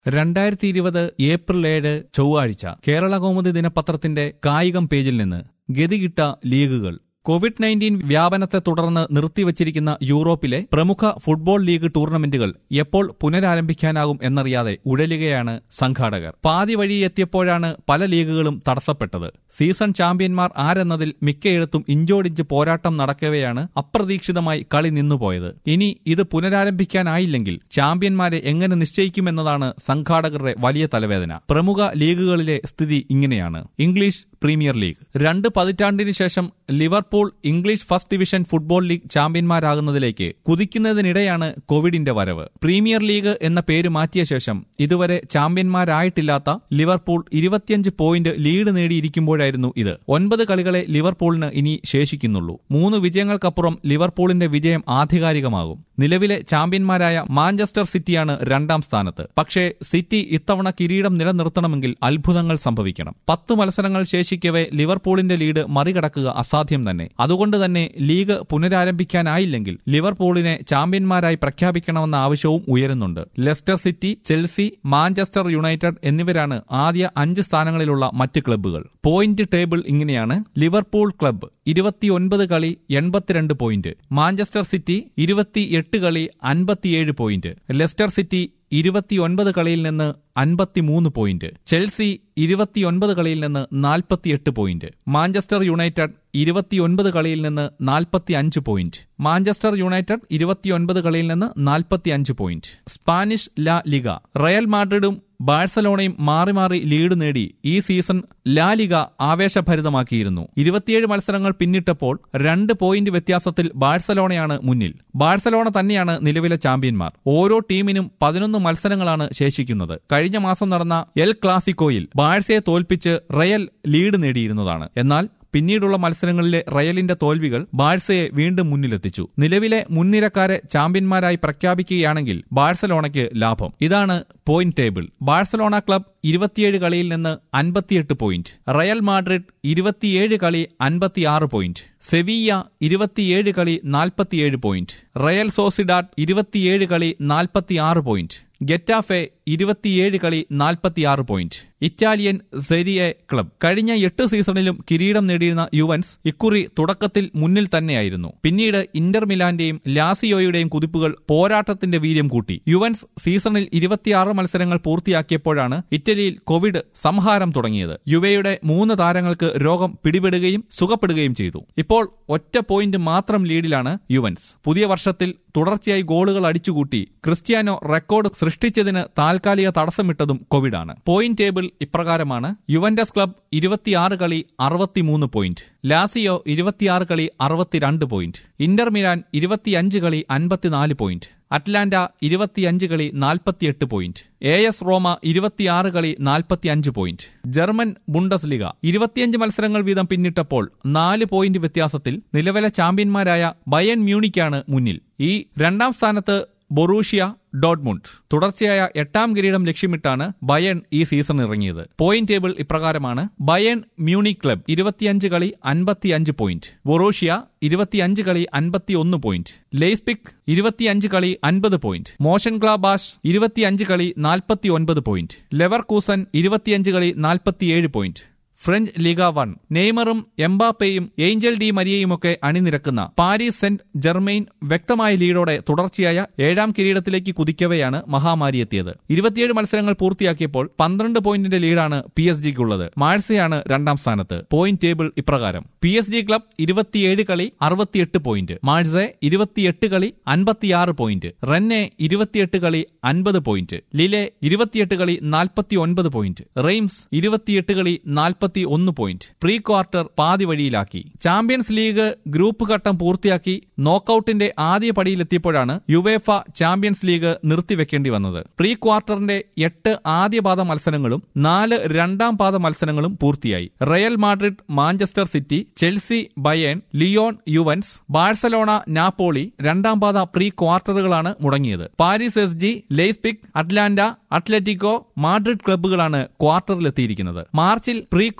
രണ്ടായിരത്തി ഇരുപത് ഏപ്രിൽ ഏഴ് ചൊവ്വാഴ്ച കേരള കൗമുദി ദിനപത്രത്തിന്റെ കായികം പേജിൽ നിന്ന് ഗതികിട്ട ലീഗുകൾ കോവിഡ് നയൻറ്റീൻ വ്യാപനത്തെ തുടർന്ന് നിർത്തിവച്ചിരിക്കുന്ന യൂറോപ്പിലെ പ്രമുഖ ഫുട്ബോൾ ലീഗ് ടൂർണമെന്റുകൾ എപ്പോൾ പുനരാരംഭിക്കാനാകും എന്നറിയാതെ ഉഴലുകയാണ് സംഘാടകർ പാതി വഴി എത്തിയപ്പോഴാണ് പല ലീഗുകളും തടസ്സപ്പെട്ടത് സീസൺ ചാമ്പ്യന്മാർ ആരെന്നതിൽ മിക്കയിടത്തും ഇഞ്ചോടിഞ്ച് പോരാട്ടം നടക്കവെയാണ് അപ്രതീക്ഷിതമായി കളി നിന്നുപോയത് ഇനി ഇത് പുനരാരംഭിക്കാനായില്ലെങ്കിൽ ചാമ്പ്യന്മാരെ എങ്ങനെ നിശ്ചയിക്കുമെന്നതാണ് സംഘാടകരുടെ വലിയ തലവേദന പ്രമുഖ ലീഗുകളിലെ സ്ഥിതി ഇങ്ങനെയാണ് ഇംഗ്ലീഷ് പ്രീമിയർ ലീഗ് രണ്ട് പതിറ്റാണ്ടിന് ശേഷം Liverpool English first division football league ചാമ്പ്യന്മാരാകുന്നതിലേക്ക് കുതിക്കുന്നതിനിടെയാണ് കോവിഡിന്റെ വരവ് പ്രീമിയർ ലീഗ് എന്ന പേര് മാറ്റിയ ശേഷം ഇതുവരെ ചാമ്പ്യന്മാരായിട്ടില്ലാത്ത ലിവർപൂൾ ഇരുപത്തിയഞ്ച് പോയിന്റ് ലീഡ് നേടിയിരിക്കുമ്പോഴായിരുന്നു ഇത് ഒൻപത് കളികളെ ലിവർപൂളിന് ഇനി ശേഷിക്കുന്നുള്ളൂ മൂന്ന് വിജയങ്ങൾക്കപ്പുറം ലിവർപൂളിന്റെ വിജയം ആധികാരികമാകും നിലവിലെ ചാമ്പ്യന്മാരായ മാഞ്ചസ്റ്റർ സിറ്റിയാണ് രണ്ടാം സ്ഥാനത്ത് പക്ഷേ സിറ്റി ഇത്തവണ കിരീടം നിലനിർത്തണമെങ്കിൽ അത്ഭുതങ്ങൾ സംഭവിക്കണം പത്ത് മത്സരങ്ങൾ ശേഷിക്കവേ ലിവർപൂളിന്റെ ലീഡ് മറികടക്കുക അസാധ്യം തന്നെ അതുകൊണ്ട് തന്നെ ലീഗ് പുനരാരംഭിക്കാനായില്ലെങ്കിൽ ലിവർപൂളിനെ ചാമ്പ്യന്മാരായി പ്രഖ്യാപിക്കണമെന്ന ആവശ്യവും ഉയരുന്നുണ്ട് Leicester City Chelsea Manchester United എന്നിവരാണ് ആദ്യ അഞ്ച് സ്ഥാനങ്ങളിലുള്ള മറ്റ് ക്ലബ്ബുകൾ പോയിന്റ് ടേബിൾ ഇങ്ങനെയാണ് ലിവർപൂൾ ക്ലബ്ബ് ഇരുപത്തിയൊൻപത് കളി എൺപത്തിരണ്ട് പോയിന്റ് മാഞ്ചസ്റ്റർ സിറ്റി ഇരുപത്തിയെട്ട് കളി അൻപത്തിയേഴ് പോയിന്റ് ലെസ്റ്റർ സിറ്റി ഇരുപത്തിയൊൻപത് കളിയിൽ നിന്ന് അൻപത്തിമൂന്ന് പോയിന്റ് ചെൽസി ഇരുപത്തിയൊൻപത് കളിയിൽ നിന്ന് നാൽപ്പത്തിയെട്ട് പോയിന്റ് മാഞ്ചസ്റ്റർ യുണൈറ്റഡ് ഇരുപത്തിയൊൻപത് കളിയിൽ നിന്ന് നാൽപ്പത്തി അഞ്ച് പോയിന്റ് മാഞ്ചസ്റ്റർ യുണൈറ്റഡ് ഇരുപത്തിയൊൻപത് കളിയിൽ നിന്ന് നാൽപ്പത്തി അഞ്ച് point Spanish La Liga Real മാഡ്രിഡും ബാഴ്സലോണയും മാറി മാറി ലീഡ് നേടി ഈ സീസൺ ലാ ലിഗ ആവേശഭരിതമാക്കിയിരുന്നു ഇരുപത്തിയേഴ് മത്സരങ്ങൾ പിന്നിട്ടപ്പോൾ രണ്ട് പോയിന്റ് വ്യത്യാസത്തിൽ ബാഴ്സലോണയാണ് മുന്നിൽ ബാഴ്സലോണ തന്നെയാണ് നിലവിലെ ചാമ്പ്യന്മാർ ഓരോ ടീമിനും പതിനൊന്ന് മത്സരങ്ങളാണ് ശേഷിക്കുന്നത് കഴിഞ്ഞ മാസം നടന്ന എൽ ക്ലാസിക്കോയിൽ ബാഴ്സയെ തോൽപ്പിച്ച് റയൽ ലീഡ് നേടിയിരുന്നതാണ് എന്നാൽ പിന്നീടുള്ള മത്സരങ്ങളിലെ റയലിന്റെ തോൽവികൾ ബാഴ്സയെ വീണ്ടും മുന്നിലെത്തിച്ചു നിലവിലെ മുൻനിരക്കാരെ ചാമ്പ്യന്മാരായി പ്രഖ്യാപിക്കുകയാണെങ്കിൽ ബാഴ്സലോണയ്ക്ക് ലാഭം ഇതാണ് പോയിന്റ് ടേബിൾ ബാഴ്സലോണ ക്ലബ് ഇരുപത്തിയേഴ് കളിയിൽ നിന്ന് അൻപത്തിയെട്ട് പോയിന്റ് റയൽ മാഡ്രിഡ് ഇരുപത്തിയേഴ് കളി അൻപത്തിയാറ് പോയിന്റ് സെവിയ ഇരുപത്തിയേഴ് കളി നാൽപ്പത്തിയേഴ് പോയിന്റ് റയൽ സോസിഡാഡ് ഇരുപത്തിയേഴ് കളി നാൽപ്പത്തിയാറ് പോയിന്റ് ഗെറ്റാഫെ ഇരുപത്തിയേഴ് കളി നാൽപ്പത്തിയാറ് പോയിന്റ് ഇറ്റാലിയൻ സെരിയെ ക്ലബ് കഴിഞ്ഞ എട്ട് സീസണിലും കിരീടം നേടിയിരുന്ന യുവൻസ് ഇക്കുറി തുടക്കത്തിൽ മുന്നിൽ തന്നെയായിരുന്നു പിന്നീട് ഇന്റർ മിലാന്റെയും ലാസിയോയുടെയും കുതിപ്പുകൾ പോരാട്ടത്തിന്റെ വീര്യം കൂട്ടി യുവൻസ് സീസണിൽ ഇരുപത്തിയാറ് മത്സരങ്ങൾ പൂർത്തിയാക്കിയപ്പോഴാണ് ഇറ്റലിയിൽ കോവിഡ് സംഹാരം തുടങ്ങിയത് യുവയുടെ മൂന്ന് താരങ്ങൾക്ക് രോഗം പിടിപെടുകയും സുഖപ്പെടുകയും ചെയ്തു ഇപ്പോൾ ഒറ്റ പോയിന്റ് മാത്രം ലീഡിലാണ് യുവൻസ് പുതിയ വർഷത്തിൽ തുടർച്ചയായി ഗോളുകൾ അടിച്ചുകൂട്ടി ക്രിസ്ത്യാനോ റെക്കോർഡ് സൃഷ്ടിച്ചതിന് താൽക്കാലിക തടസ്സമിട്ടതും കോവിഡാണ് പോയിന്റ് ടേബിൾ ഇപ്രകാരമാണ് യുവന്റസ് ക്ലബ് ഇരുപത്തിയാറ് കളി അറുപത്തിമൂന്ന് പോയിന്റ് ലാസിയോ ഇരുപത്തിയാറ് കളി അറുപത്തിരണ്ട് പോയിന്റ് ഇന്റർ മിലാൻ ഇരുപത്തിയഞ്ച് കളി അൻപത്തിനാല് പോയിന്റ് അറ്റ്ലാന്റ ഇരുപത്തിയഞ്ച് കളി നാൽപ്പത്തിയെട്ട് പോയിന്റ് എ എസ് റോമ ഇരുപത്തിയാറ് കളി നാൽപ്പത്തിയഞ്ച് പോയിന്റ് ജർമ്മൻ ബുണ്ടസ് ലിഗ ഇരുപത്തിയഞ്ച് മത്സരങ്ങൾ വീതം പിന്നിട്ടപ്പോൾ നാല് പോയിന്റ് വ്യത്യാസത്തിൽ നിലവിലെ ചാമ്പ്യന്മാരായ ബയൺ മ്യൂണിക്കാണ് മുന്നിൽ ഈ രണ്ടാം സ്ഥാനത്ത് ബൊറൂഷ്യ ഡോട്ട്മുണ്ട് തുടർച്ചയായ എട്ടാം കിരീടം ലക്ഷ്യമിട്ടാണ് ബയൺ ഈ സീസൺ ഇറങ്ങിയത് പോയിന്റ് ടേബിൾ ഇപ്രകാരമാണ് ബയൺ മ്യൂണി ക്ലബ് ഇരുപത്തിയഞ്ച് കളി അൻപത്തിയഞ്ച് പോയിന്റ് ബൊറൂഷ്യ ഇരുപത്തിയഞ്ച് കളി അൻപത്തിയൊന്ന് പോയിന്റ് ലെയ്സ്പിക് ഇരുപത്തിയഞ്ച് കളി അൻപത് പോയിന്റ് മോഷൻ ഗ്ലാബാഷ് ഇരുപത്തിയഞ്ച് കളി നാൽപ്പത്തി ഒൻപത് പോയിന്റ് ലെവർ കൂസൻ ഇരുപത്തിയഞ്ച് കളി നാൽപ്പത്തിയേഴ് പോയിന്റ് ഫ്രഞ്ച് ലീഗ വൺ നെയ്മറും എംബാപ്പയും ഏഞ്ചൽ ഡി മരിയയുമൊക്കെ അണിനിരക്കുന്ന പാരീസ് സെന്റ് ജെർമെയിൻ വ്യക്തമായ ലീഡോടെ തുടർച്ചയായ ഏഴാം കിരീടത്തിലേക്ക് കുതിക്കവെയാണ് മഹാമാരി എത്തിയത് ഇരുപത്തിയേഴ് മത്സരങ്ങൾ പൂർത്തിയാക്കിയപ്പോൾ പന്ത്രണ്ട് പോയിന്റിന്റെ ലീഡാണ് പി എസ് ജിക്കുള്ളത് മാഴ്സയാണ് രണ്ടാം സ്ഥാനത്ത് പോയിന്റ് ടേബിൾ ഇപ്രകാരം പി എസ് ജി ക്ലബ് ഇരുപത്തിയേഴ് കളി അറുപത്തിയെട്ട് പോയിന്റ് മാഴ്സെ ഇരുപത്തിയെട്ട് കളി അൻപത്തിയാറ് പോയിന്റ് റെന്നെ ഇരുപത്തിയെട്ട് കളി അൻപത് പോയിന്റ് ലിലെ ഇരുപത്തിയെട്ട് കളി നാൽപ്പത്തി ഒൻപത് പോയിന്റ് റെയിംസ് ഇരുപത്തിയെട്ട് കളി നാൽപ്പത്തി ഇരുപത്തി ഒന്ന് പോയിന്റ് പ്രീ ക്വാർട്ടർ പാതി വഴിയിലാക്കി ചാമ്പ്യൻസ് ലീഗ് ഗ്രൂപ്പ് ഘട്ടം പൂർത്തിയാക്കി നോക്കൌട്ടിന്റെ ആദ്യ പടിയിലെത്തിയപ്പോഴാണ് യുവേഫ ചാമ്പ്യൻസ് ലീഗ് നിർത്തിവെക്കേണ്ടി വന്നത് പ്രീ ക്വാർട്ടറിന്റെ എട്ട് ആദ്യപാദ മത്സരങ്ങളും നാല് രണ്ടാം പാദ മത്സരങ്ങളും പൂർത്തിയായി Real Madrid Manchester City Chelsea Bayern Lyon Juventus Barcelona Napoli രണ്ടാം പാദ പ്രീ ക്വാർട്ടറുകളാണ് മുടങ്ങിയത് Paris S G Leipzig Atalanta Atletico Madrid ക്ലബ്ബുകളാണ് ക്വാർട്ടറിലെത്തിയിരിക്കുന്നത് മാർച്ചിൽ പ്രീ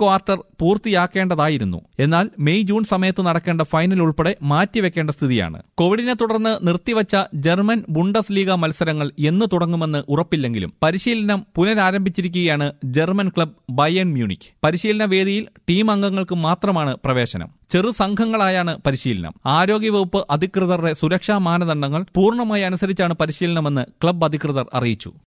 ക്വാർട്ടർ പൂർത്തിയാക്കേണ്ടതായിരുന്നു എന്നാൽ മെയ് ജൂൺ സമയത്ത് നടക്കേണ്ട ഫൈനൽ ഉൾപ്പെടെ മാറ്റിവെക്കേണ്ട സ്ഥിതിയാണ് കോവിഡിനെ തുടർന്ന് നിർത്തിവച്ച ജർമ്മൻ ബുണ്ടസ് ലീഗ മത്സരങ്ങൾ എന്ന് തുടങ്ങുമെന്ന് ഉറപ്പില്ലെങ്കിലും പരിശീലനം പുനരാരംഭിച്ചിരിക്കുകയാണ് ജർമ്മൻ ക്ലബ് ബയൺ മ്യൂണിക് പരിശീലന വേദിയിൽ ടീം അംഗങ്ങൾക്ക് മാത്രമാണ് പ്രവേശനം ചെറു സംഘങ്ങളായാണ് പരിശീലനം ആരോഗ്യവകുപ്പ് അധികൃതരുടെ സുരക്ഷാ മാനദണ്ഡങ്ങൾ പൂർണ്ണമായി അനുസരിച്ചാണ് പരിശീലനമെന്ന് ക്ലബ് അധികൃതർ അറിയിച്ചു